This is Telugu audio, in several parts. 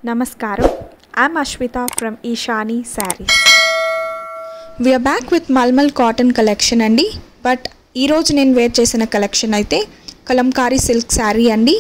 Namaskaram. I'm Ashwita from Ishani Sarees. We are back with Malmal cotton collection అండి బట్ ఈరోజు నేను వేర్ చేసిన కలెక్షన్ అయితే కలంకారీ సిల్క్ శారీ అండి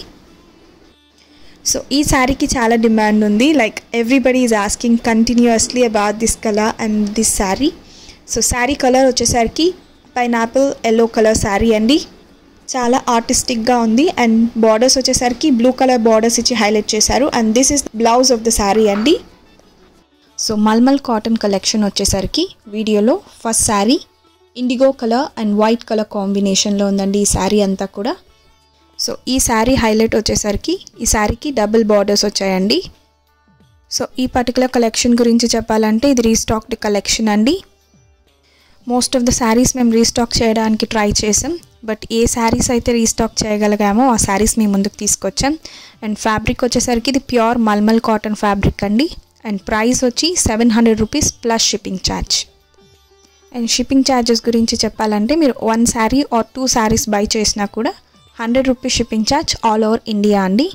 సో ఈ శారీకి చాలా డిమాండ్ ఉంది like everybody is asking continuously about this colour and this sari so sari colour వచ్చేసరికి పైనాపిల్ ఎల్లో కలర్ శారీ అండి చాలా ఆర్టిస్టిక్గా ఉంది అండ్ బార్డర్స్ వచ్చేసరికి బ్లూ కలర్ బార్డర్స్ ఇచ్చి హైలైట్ చేశారు and this is blouse of the sari అండి సో మల్మల్ కాటన్ కలెక్షన్ వచ్చేసరికి వీడియోలో first sari indigo colour and white colour కాంబినేషన్లో ఉందండి ఈ శారీ అంతా కూడా సో ఈ శారీ హైలైట్ వచ్చేసరికి ఈ శారీకి డబుల్ బార్డర్స్ వచ్చాయండి సో ఈ పర్టికులర్ కలెక్షన్ గురించి చెప్పాలంటే ఇది రీస్టాక్డ్ కలెక్షన్ అండి మోస్ట్ ఆఫ్ ద శారీస్ మేము రీస్టాక్ చేయడానికి ట్రై చేసాం బట్ ఏ శారీస్ అయితే రీస్టాక్ చేయగలిగామో ఆ శారీస్ మీ ముందుకు తీసుకొచ్చాం అండ్ ఫ్యాబ్రిక్ వచ్చేసరికి ఇది ప్యూర్ మల్మల్ కాటన్ ఫ్యాబ్రిక్ అండి అండ్ ప్రైస్ వచ్చి seven hundred rupees plus shipping charge and shipping charges గురించి చెప్పాలంటే మీరు one sari or two saris buy చేసినా కూడా hundred rupees shipping charge all over India అండి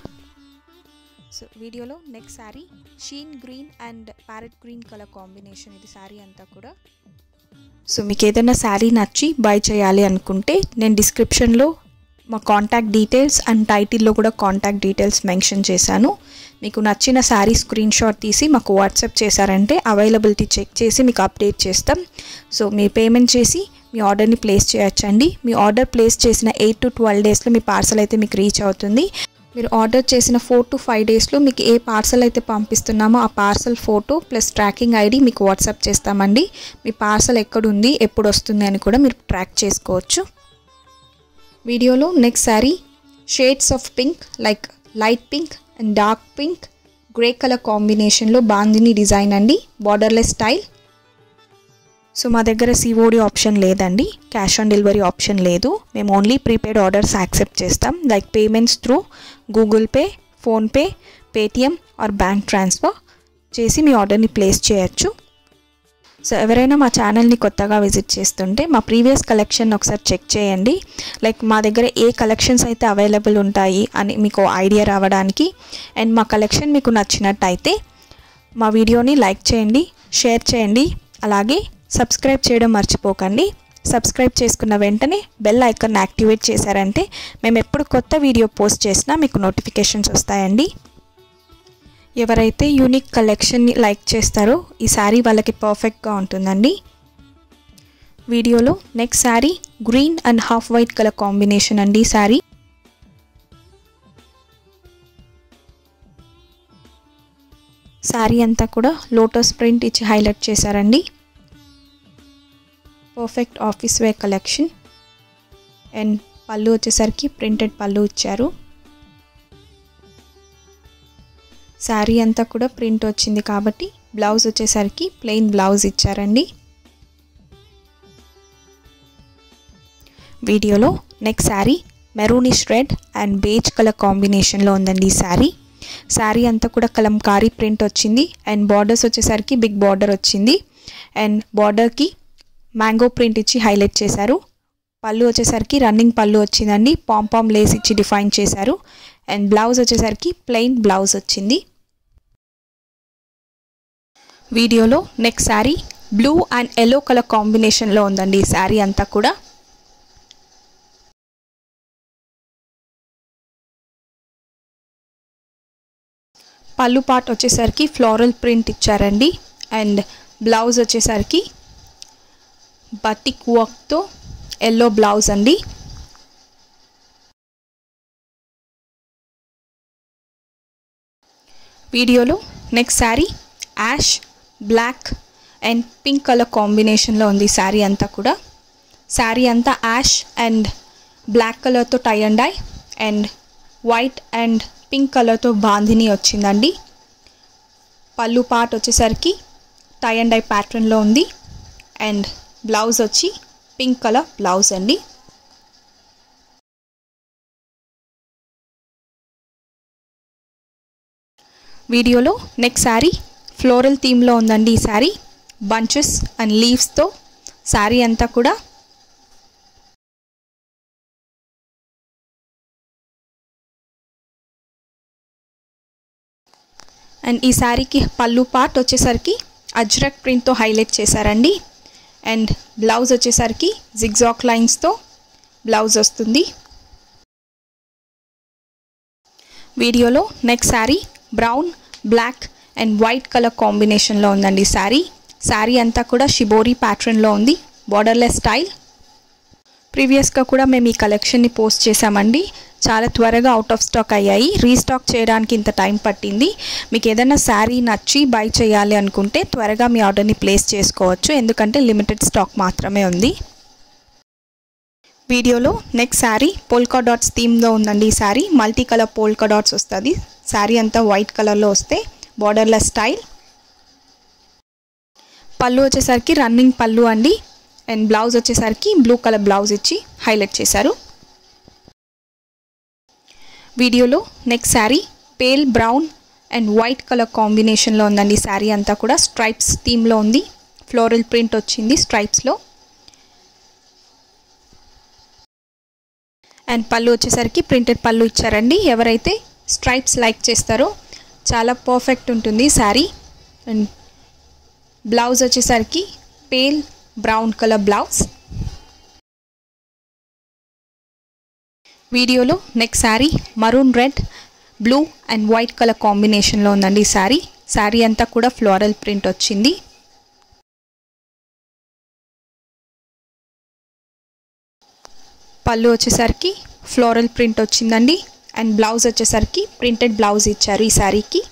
సో వీడియోలో next sari sheen green and parrot green colour combination ఇది శారీ అంతా కూడా సో మీకు ఏదైనా శారీ నచ్చి బై చేయాలి అనుకుంటే నేను డిస్క్రిప్షన్లో మా కాంటాక్ట్ డీటెయిల్స్ అండ్ టైటిల్లో కూడా కాంటాక్ట్ డీటెయిల్స్ మెన్షన్ చేశాను మీకు నచ్చిన శారీ స్క్రీన్ షాట్ తీసి మాకు వాట్సాప్ చేశారంటే అవైలబిలిటీ చెక్ చేసి మీకు అప్డేట్ చేస్తాం సో మీరు పేమెంట్ చేసి మీ ఆర్డర్ని ప్లేస్ చేయొచ్చండి మీ ఆర్డర్ ప్లేస్ చేసిన ఎయిట్ టు ట్వెల్వ్ డేస్లో మీ పార్సల్ అయితే మీకు రీచ్ అవుతుంది మీరు ఆర్డర్ చేసిన ఫోర్ టు ఫైవ్ డేస్లో మీకు ఏ పార్సల్ అయితే పంపిస్తున్నామో ఆ parcel photo plus tracking ID మీకు వాట్సాప్ చేస్తామండి మీ పార్సల్ ఎక్కడుంది ఎప్పుడు వస్తుంది అని కూడా మీరు ట్రాక్ చేసుకోవచ్చు వీడియోలో next sari shades of pink like light pink and dark pink grey colour కాంబినేషన్లో బాందిని డిజైన్ అండి బార్డర్లెస్ స్టైల్ సో మా దగ్గర సిఓడి ఆప్షన్ లేదండి క్యాష్ ఆన్ డెలివరీ ఆప్షన్ లేదు మేము ఓన్లీ ప్రీపెయిడ్ ఆర్డర్స్ యాక్సెప్ట్ చేస్తాం like payments through Google Pay PhonePe Paytm or bank transfer చేసి మీ ఆర్డర్ని ప్లేస్ చేయొచ్చు సో ఎవరైనా మా ఛానల్ని కొత్తగా విజిట్ చేస్తుంటే మా ప్రీవియస్ కలెక్షన్ ఒకసారి చెక్ చేయండి లైక్ మా దగ్గర ఏ కలెక్షన్స్ అయితే అవైలబుల్ ఉంటాయి అని మీకు ఐడియా రావడానికి అండ్ మా కలెక్షన్ మీకు నచ్చినట్టయితే మా వీడియోని లైక్ చేయండి షేర్ చేయండి అలాగే సబ్స్క్రైబ్ చేయడం మర్చిపోకండి సబ్స్క్రైబ్ చేసుకున్న వెంటనే బెల్ ఐకాన్ యాక్టివేట్ చేశారంటే మేము ఎప్పుడు కొత్త వీడియో పోస్ట్ చేసినా మీకు నోటిఫికేషన్స్ వస్తాయండి ఎవరైతే యూనిక్ కలెక్షన్ని లైక్ చేస్తారో ఈ శారీ వాళ్ళకి పర్ఫెక్ట్గా ఉంటుందండి వీడియోలో next sari green and half white colour combination అండి శారీ శారీ అంతా కూడా లోటస్ ప్రింట్ ఇచ్చి హైలైట్ చేశారండి perfect office wear collection and pallu వచ్చేసరికి ప్రింటెడ్ పళ్ళు ఇచ్చారు శారీ అంతా కూడా ప్రింట్ వచ్చింది కాబట్టి బ్లౌజ్ వచ్చేసరికి ప్లెయిన్ బ్లౌజ్ ఇచ్చారండి వీడియోలో next sari maroonish red and beige colour కాంబినేషన్లో ఉందండి ఈ శారీ శారీ అంతా కూడా కలంకారీ ప్రింట్ వచ్చింది అండ్ బార్డర్స్ వచ్చేసరికి బిగ్ బార్డర్ వచ్చింది అండ్ బార్డర్కి మ్యాంగో ప్రింట్ ఇచ్చి హైలైట్ చేశారు పళ్ళు వచ్చేసరికి రన్నింగ్ పళ్ళు వచ్చిందండి పాంపామ్ లేస్ ఇచ్చి డిఫైన్ చేశారు అండ్ బ్లౌజ్ వచ్చేసరికి ప్లెయిన్ బ్లౌజ్ వచ్చింది వీడియోలో next sari blue and yellow colour కాంబినేషన్లో ఉందండి ఈ శారీ అంతా కూడా పళ్ళు పార్ట్ వచ్చేసరికి ఫ్లోరల్ ప్రింట్ ఇచ్చారండి అండ్ బ్లౌజ్ వచ్చేసరికి బటిక్ వర్క్తో ఎల్లో బ్లౌజ్ అండి వీడియోలో next sari ash black and pink colour కాంబినేషన్లో ఉంది శారీ అంతా కూడా శారీ అంతా యాష్ అండ్ బ్లాక్ కలర్తో tie and dye and white and pink కలర్తో బాంధిని వచ్చిందండి పళ్ళు పార్ట్ వచ్చేసరికి టై అండ్ ఐ ప్యాటర్న్లో ఉంది అండ్ బ్లౌజ్ వచ్చి పింక్ కలర్ బ్లౌజ్ అండి వీడియోలో నెక్స్ట్ శారీ ఫ్లోరల్ థీమ్లో ఉందండి ఈ శారీ బంచెస్ అండ్ లీవ్స్తో శారీ అంతా కూడా అండ్ ఈ శారీకి పళ్ళు పార్ట్ వచ్చేసరికి అజ్రక్ ప్రింట్తో హైలైట్ చేశారండి అండ్ బ్లౌజ్ వచ్చేసరికి జిగ్జాక్ లైన్స్తో బ్లౌజ్ వస్తుంది వీడియోలో next sari brown black and white colour కాంబినేషన్లో ఉందండి శారీ శారీ అంతా కూడా షిబోరి ప్యాటర్న్లో ఉంది బార్డర్లెస్ స్టైల్ ప్రీవియస్గా కూడా మేము ఈ కలెక్షన్ని పోస్ట్ చేసామండి చాలా త్వరగా అవుట్ ఆఫ్ స్టాక్ అయ్యాయి రీస్టాక్ చేయడానికి ఇంత టైం పట్టింది మీకు ఏదైనా శారీ నచ్చి బై చేయాలి అనుకుంటే త్వరగా మీ ఆర్డర్ని ప్లేస్ చేసుకోవచ్చు ఎందుకంటే లిమిటెడ్ స్టాక్ మాత్రమే ఉంది వీడియోలో నెక్స్ట్ శారీ పోల్కా డాట్స్ థీమ్లో ఉందండి ఈ sari multi colour polka dots వస్తుంది శారీ అంతా వైట్ కలర్లో వస్తే బార్డర్లెస్ స్టైల్ పళ్ళు వచ్చేసరికి రన్నింగ్ పళ్ళు అండి అండ్ బ్లౌజ్ వచ్చేసరికి బ్లూ కలర్ బ్లౌజ్ ఇచ్చి హైలైట్ చేశారు వీడియోలో next sari pale brown and white colour కాంబినేషన్లో ఉందండి శారీ అంతా కూడా స్ట్రైప్స్ థీమ్లో ఉంది ఫ్లోరల్ ప్రింట్ వచ్చింది స్ట్రైప్స్లో అండ్ పళ్ళు వచ్చేసరికి ప్రింటెడ్ పళ్ళు ఇచ్చారండి ఎవరైతే స్ట్రైప్స్ లైక్ చేస్తారో చాలా పర్ఫెక్ట్ ఉంటుంది శారీ అండ్ బ్లౌజ్ వచ్చేసరికి పేల్ బ్రౌన్ కలర్ బ్లౌజ్ వీడియోలో next sari maroon red blue and white colour కాంబినేషన్లో ఉందండి ఈ శారీ శారీ అంతా కూడా ఫ్లోరల్ ప్రింట్ వచ్చింది పళ్ళు వచ్చేసరికి ఫ్లోరల్ ప్రింట్ వచ్చిందండి అండ్ బ్లౌజ్ వచ్చేసరికి ప్రింటెడ్ బ్లౌజ్ ఇచ్చారు ఈ శారీకి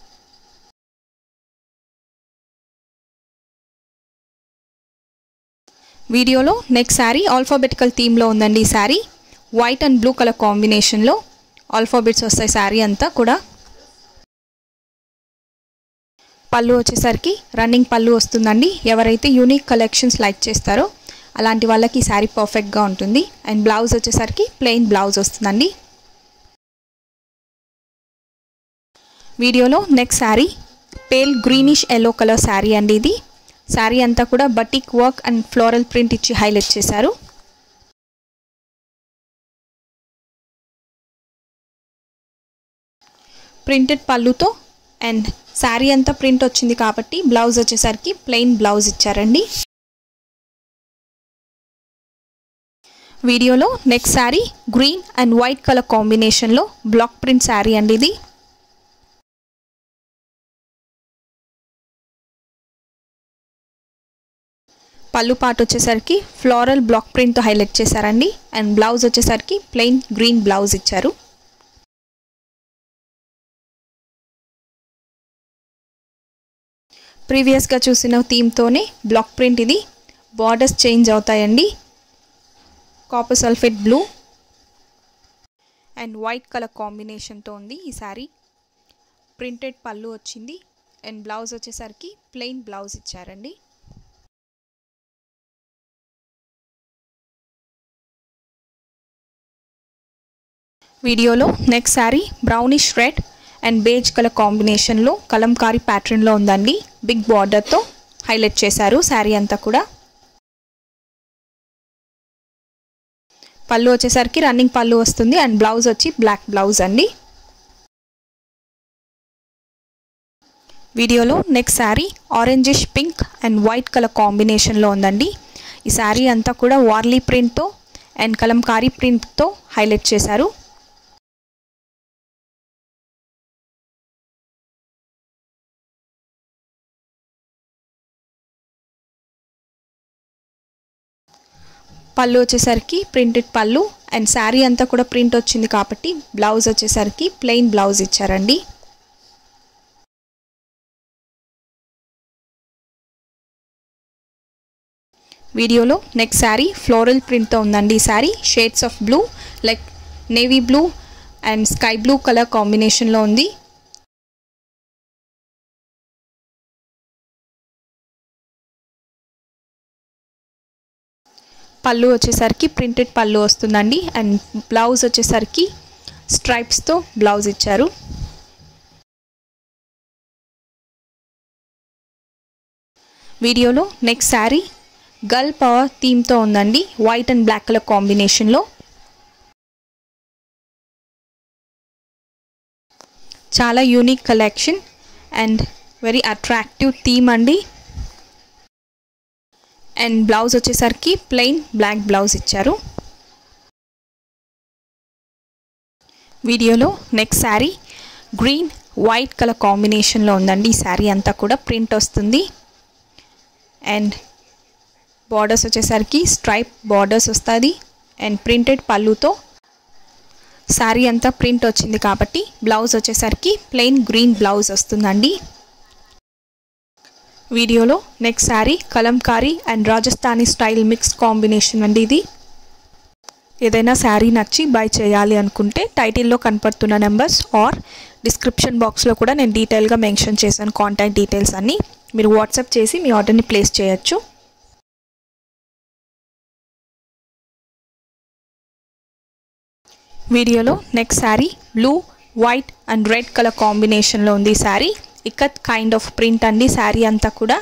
వీడియోలో నెక్స్ట్ శారీ ఆల్ఫాబెటికల్ థీమ్లో ఉందండి ఈ sari white and blue colour కాంబినేషన్లో ఆల్ఫాబెట్స్ వస్తాయి శారీ అంతా కూడా పళ్ళు వచ్చేసరికి రన్నింగ్ పళ్ళు వస్తుందండి ఎవరైతే యూనిక్ కలెక్షన్స్ లైక్ చేస్తారో అలాంటి వాళ్ళకి ఈ శారీ పర్ఫెక్ట్గా ఉంటుంది అండ్ బ్లౌజ్ వచ్చేసరికి ప్లెయిన్ బ్లౌజ్ వస్తుందండి వీడియోలో next sari pale greenish yellow colour sari అండి ఇది శారీ అంతా కూడా batik work and floral print ఇచ్చి హైలైట్ చేశారు ప్రింటెడ్ పళ్ళుతో అండ్ శారీ అంతా ప్రింట్ వచ్చింది కాబట్టి బ్లౌజ్ వచ్చేసరికి ప్లెయిన్ బ్లౌజ్ ఇచ్చారండి వీడియోలో next sari green and white colour కాంబినేషన్లో బ్లాక్ ప్రింట్ శారీ అండి ఇది పళ్ళు పాటు వచ్చేసరికి ఫ్లోరల్ బ్లాక్ ప్రింట్తో హైలైట్ చేశారండి అండ్ బ్లౌజ్ వచ్చేసరికి ప్లెయిన్ గ్రీన్ బ్లౌజ్ ఇచ్చారు ప్రీవియస్గా చూసిన థీమ్తోనే బ్లాక్ ప్రింట్ ఇది బార్డర్స్ చేంజ్ అవుతాయండి copper sulphate blue and white colour కాంబినేషన్తో ఉంది ఈ శారీ ప్రింటెడ్ పళ్ళు వచ్చింది అండ్ బ్లౌజ్ వచ్చేసరికి ప్లెయిన్ బ్లౌజ్ ఇచ్చారండి వీడియోలో next sari brownish red and beige colour కాంబినేషన్లో కలంకారీ ప్యాటర్న్లో ఉందండి బిగ్ బార్డర్తో హైలైట్ చేశారు శారీ అంతా కూడా పళ్ళు వచ్చేసరికి రన్నింగ్ పళ్ళు వస్తుంది అండ్ బ్లౌజ్ వచ్చి బ్లాక్ బ్లౌజ్ అండి వీడియోలో next sari orangish pink and white colour కాంబినేషన్లో ఉందండి ఈ శారీ అంతా కూడా వార్లీ ప్రింట్తో అండ్ కలంకారీ ప్రింట్తో హైలైట్ చేశారు పళ్ళు వచ్చేసరికి ప్రింటెడ్ పళ్ళు అండ్ శారీ అంతా కూడా ప్రింట్ వచ్చింది కాబట్టి బ్లౌజ్ వచ్చేసరికి ప్లెయిన్ బ్లౌజ్ ఇచ్చారండి వీడియోలో నెక్స్ట్ శారీ ఫ్లోరల్ ప్రింట్తో ఉందండి ఈ sari shades of blue like navy blue and sky blue colour కాంబినేషన్లో ఉంది పళ్ళు వచ్చేసరికి ప్రింటెడ్ పళ్ళు వస్తుందండి అండ్ బ్లౌజ్ వచ్చేసరికి స్ట్రైప్స్తో బ్లౌజ్ ఇచ్చారు వీడియోలో నెక్స్ట్ శారీ గర్ల్ పవర్ థీమ్తో ఉందండి వైట్ అండ్ బ్లాక్ కలర్ కాంబినేషన్లో చాలా unique collection and very attractive theme అండి అండ్ బ్లౌజ్ వచ్చేసరికి ప్లెయిన్ బ్లాక్ బ్లౌజ్ ఇచ్చారు వీడియోలో next sari green white colour కాంబినేషన్లో ఉందండి ఈ శారీ అంతా కూడా ప్రింట్ వస్తుంది అండ్ బార్డర్స్ వచ్చేసరికి స్ట్రైప్ బార్డర్స్ వస్తుంది అండ్ ప్రింటెడ్ పళ్ళుతో శారీ అంతా ప్రింట్ వచ్చింది కాబట్టి బ్లౌజ్ వచ్చేసరికి ప్లెయిన్ గ్రీన్ బ్లౌజ్ వస్తుందండి వీడియోలో next sari Kalamkari and Rajasthani style mix combination అండి ఇది ఏదైనా శారీ నచ్చి బై చేయాలి అనుకుంటే టైటిల్లో కనపడుతున్న నెంబర్స్ ఆర్ డిస్క్రిప్షన్ బాక్స్లో కూడా నేను డీటెయిల్గా మెన్షన్ చేశాను కాంటాక్ట్ డీటెయిల్స్ అన్నీ మీరు వాట్సాప్ చేసి మీ ఆర్డర్ని ప్లేస్ చేయొచ్చు వీడియోలో next sari blue white and red colour కాంబినేషన్లో ఉంది ఈ sari ikat kind of print అండి శారీ అంతా కూడా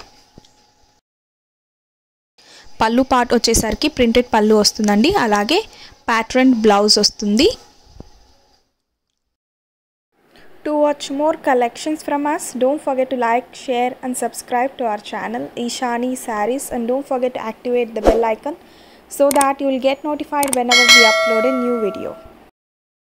పళ్ళు పార్ట్ వచ్చేసరికి ప్రింటెడ్ పళ్ళు వస్తుందండి అలాగే ప్యాటర్న్ బ్లౌజ్ వస్తుంది To watch more collections from us, don't forget to like, share and subscribe to our channel Ishani Saris and don't forget to activate the bell icon so that you will get notified whenever we upload a new video.